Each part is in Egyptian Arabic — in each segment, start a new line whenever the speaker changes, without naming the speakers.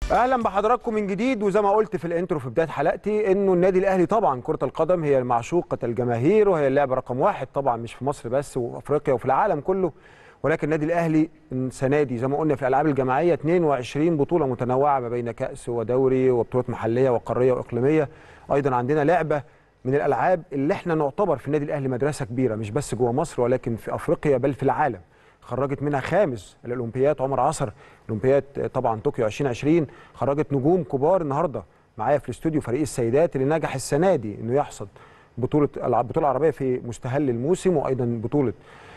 اهلا بحضراتكم من جديد وزي ما قلت في الانترو في بدايه حلقتي انه النادي الاهلي طبعا كره القدم هي معشوقه الجماهير وهي اللعبه رقم واحد طبعا مش في مصر بس وفي افريقيا وفي العالم كله ولكن النادي الاهلي السنه دي زي ما قلنا في الالعاب الجماعيه 22 بطوله متنوعه ما بين كاس ودوري وبطولات محليه وقاريه واقليميه ايضا عندنا لعبه من الالعاب اللي احنا نعتبر في النادي الاهلي مدرسه كبيره مش بس جوه مصر ولكن في افريقيا بل في العالم خرجت منها خامس الاولمبياد عمر عصر اولمبياد طبعا طوكيو 2020 خرجت نجوم كبار النهارده معايا في الاستوديو فريق السيدات اللي نجح السنه دي انه يحصد بطوله البطوله العربيه في مستهل الموسم وايضا بطوله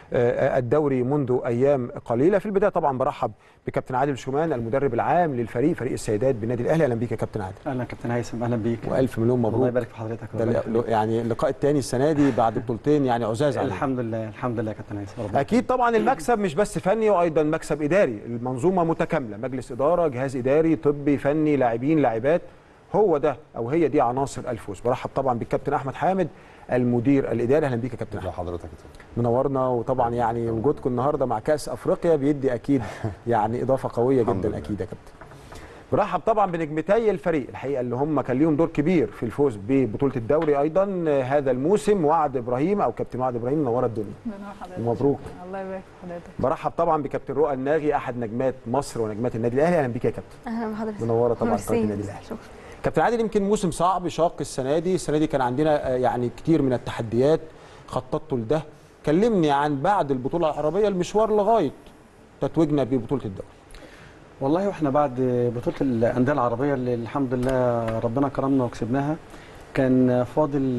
الدوري منذ ايام قليله في البدايه طبعا برحب بكابتن عادل شومان المدرب العام للفريق فريق السيدات بالنادي الاهلي اهلا بيك يا كابتن عادل
اهلا كابتن هيثم اهلا بيك
والف مليون مبروك
الله يبارك في حضرتك
ده يعني اللقاء الثاني السنه دي بعد بطولتين يعني عزاز عليك
الحمد لله الحمد لله يا كابتن هيثم
اكيد طبعا المكسب مش بس فني وايضا مكسب اداري المنظومه متكامله مجلس اداره جهاز اداري طبي فني لاعبين لاعبات هو ده او هي دي عناصر الفوز برحب طبعا بالكابتن احمد حامد المدير الاداري اهلا بيك يا كابتن احمد
حضرتك
منورنا وطبعا يعني وجودكم النهارده مع كاس افريقيا بيدي اكيد يعني اضافه قويه جدا اكيد يا كابتن برحب طبعا بنجمتي الفريق الحقيقه اللي هم كان ليهم دور كبير في الفوز ببطوله الدوري ايضا هذا الموسم وعد ابراهيم او كابتن وعد ابراهيم منوره الدنيا ومبروك
الله يبارك في حضرتك
برحب طبعا بكابتن رؤى الناغي احد نجمات مصر ونجمات النادي الاهلي اهلا بيك يا كابتن
اهلا بحضرتك
منوره طبعا قناه النادي الاهلي كابتن عادل يمكن موسم صعب شاق السنه دي السنه دي كان عندنا يعني كتير من التحديات خططته لده كلمني عن بعد البطوله العربيه المشوار لغايه تتويجنا ببطوله الدوري
والله واحنا بعد بطوله الانديه العربيه اللي الحمد لله ربنا كرمنا وكسبناها كان فاضل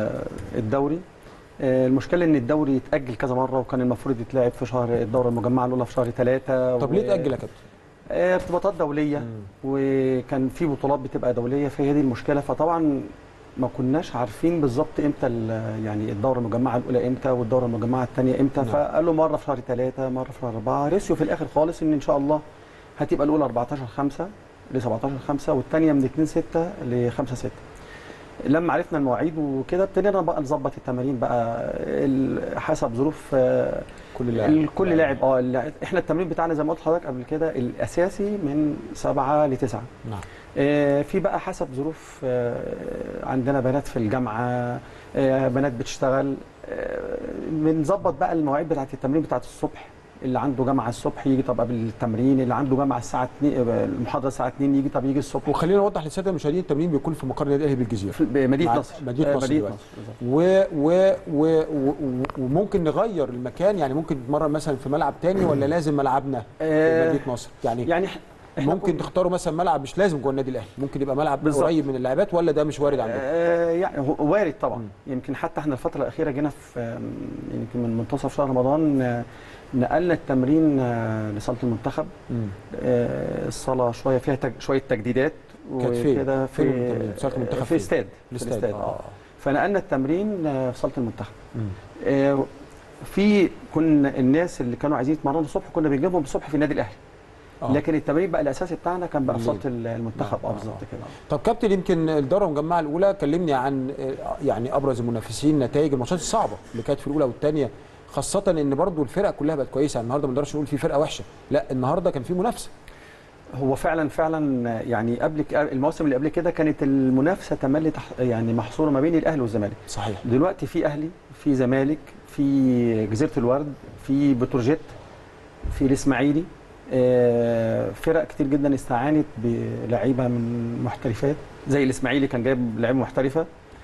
الدوري المشكله ان الدوري اتاجل كذا مره وكان المفروض يتلعب في شهر الدوره المجمعه الاولى في شهر ثلاثة
طب و... ليه اتاجل يا كابتن
ارتباطات دوليه مم. وكان في بطولات بتبقى دوليه فهي دي المشكله فطبعا ما كناش عارفين بالظبط امتى يعني الدوره المجمعه الاولى امتى والدوره المجمعه الثانيه امتى نعم. فقالوا مره في شهر ثلاثة مره في شهر أربعة رسيوا في الاخر خالص ان ان شاء الله هتبقى الاولى 14 5 ل 17 5 والثانيه من 2 6 ل 5 6 لما عرفنا المواعيد وكده ابتدينا بقى نظبط التمارين بقى حسب ظروف
كل لاعب
كل لاعب اه احنا التمرين بتاعنا زي ما قلت لحضرتك قبل كده الاساسي من 7 ل 9
نعم
آه في بقى حسب ظروف آه عندنا بنات في الجامعه آه بنات بتشتغل بنظبط بقى المواعيد بتاعه التمرين بتاعه الصبح اللي عنده جامعه الصبح يجي طب قبل التمرين اللي عنده جامعه الساعه 2 المحاضره الساعه 2 يجي طب يجي الصبح
وخلينا نوضح للساده المشاهدين التمرين بيكون في مقر النادي الاهلي بالجزيره
في مدينه نصر
مدينه نصر, مدينة نصر. و و و و وممكن نغير المكان يعني ممكن نتمرن مثلا في ملعب تاني ولا لازم ملعبنا في مدينه نصر يعني
يعني
ممكن تختاروا مثلا ملعب مش لازم جوه النادي الاهلي ممكن يبقى ملعب بالزبط. قريب من اللاعبات ولا ده مش وارد عندكم
آه يعني وارد طبعا يمكن حتى احنا الفتره الاخيره جينا في يمكن من منتصف شهر رمضان نقلنا التمرين لصاله المنتخب آه الصاله شويه فيها تج... شويه تجديدات
وكده في صاله المنتخب
في استاد في الاستاد اه فنقلنا التمرين في صاله المنتخب آه في كنا الناس اللي كانوا عايزين يتمرنوا الصبح كنا بنجيبهم الصبح في النادي الاهلي آه. لكن التمرين بقى الاساسي بتاعنا كان بقى في صاله المنتخب اه بالظبط كده
طب كابتن يمكن الدوره المجمعه الاولى كلمني عن يعني ابرز المنافسين نتائج الماتشات الصعبه اللي كانت في الاولى والثانيه خاصه ان برضو الفرق كلها بقت كويسه يعني النهارده ما نقدرش نقول في فرقه وحشه لا النهارده كان في منافسه
هو فعلا فعلا يعني قبل المواسم اللي قبل كده كانت المنافسه تملي يعني محصوره ما بين الاهلي والزمالك
صحيح
دلوقتي في اهلي في زمالك في جزيره الورد في بتروجيت في الاسماعيلي فرق كتير جدا استعانت بلعيبه من محترفات زي الاسماعيلي كان جايب لعيبه محترفه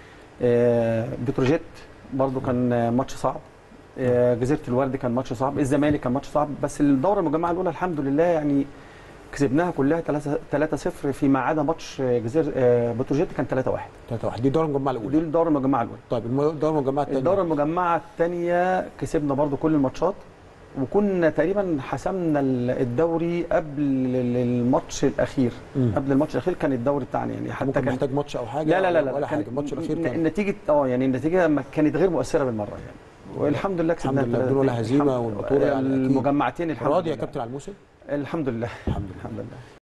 بتروجيت برضو كان ماتش صعب جزيره الورد كان ماتش صعب الزمالك كان ماتش صعب بس الدوره المجمعه الاولى الحمد لله يعني كسبناها كلها 3 0 فيما عدا ماتش جزيره بتروجيت كان 3 1
3 1 دي الدوره المجمعه الاولى
دي الدوره المجمعه الاولى
طيب الدوره المجمعه الثانيه
الدوره المجمعه الثانيه كسبنا برضو كل الماتشات وكنا تقريبا حسمنا الدوري قبل الماتش الاخير
مم.
قبل الماتش الاخير كان الدوري بتاعنا يعني
حتى كان محتاج ماتش او حاجه
لا لا لا, لا
ولا حاجه الماتش الاخير كان
النتيجه اه يعني النتيجه كانت غير مؤثره بالمره يعني والحمد لله كسبنا
الحمد لله بدون ولا هزيمه والبطوله
المجمعتين الحمد لله
راضي يا كابتن على الموسم
الحمد لله
الحمد لله,
الحمد لله.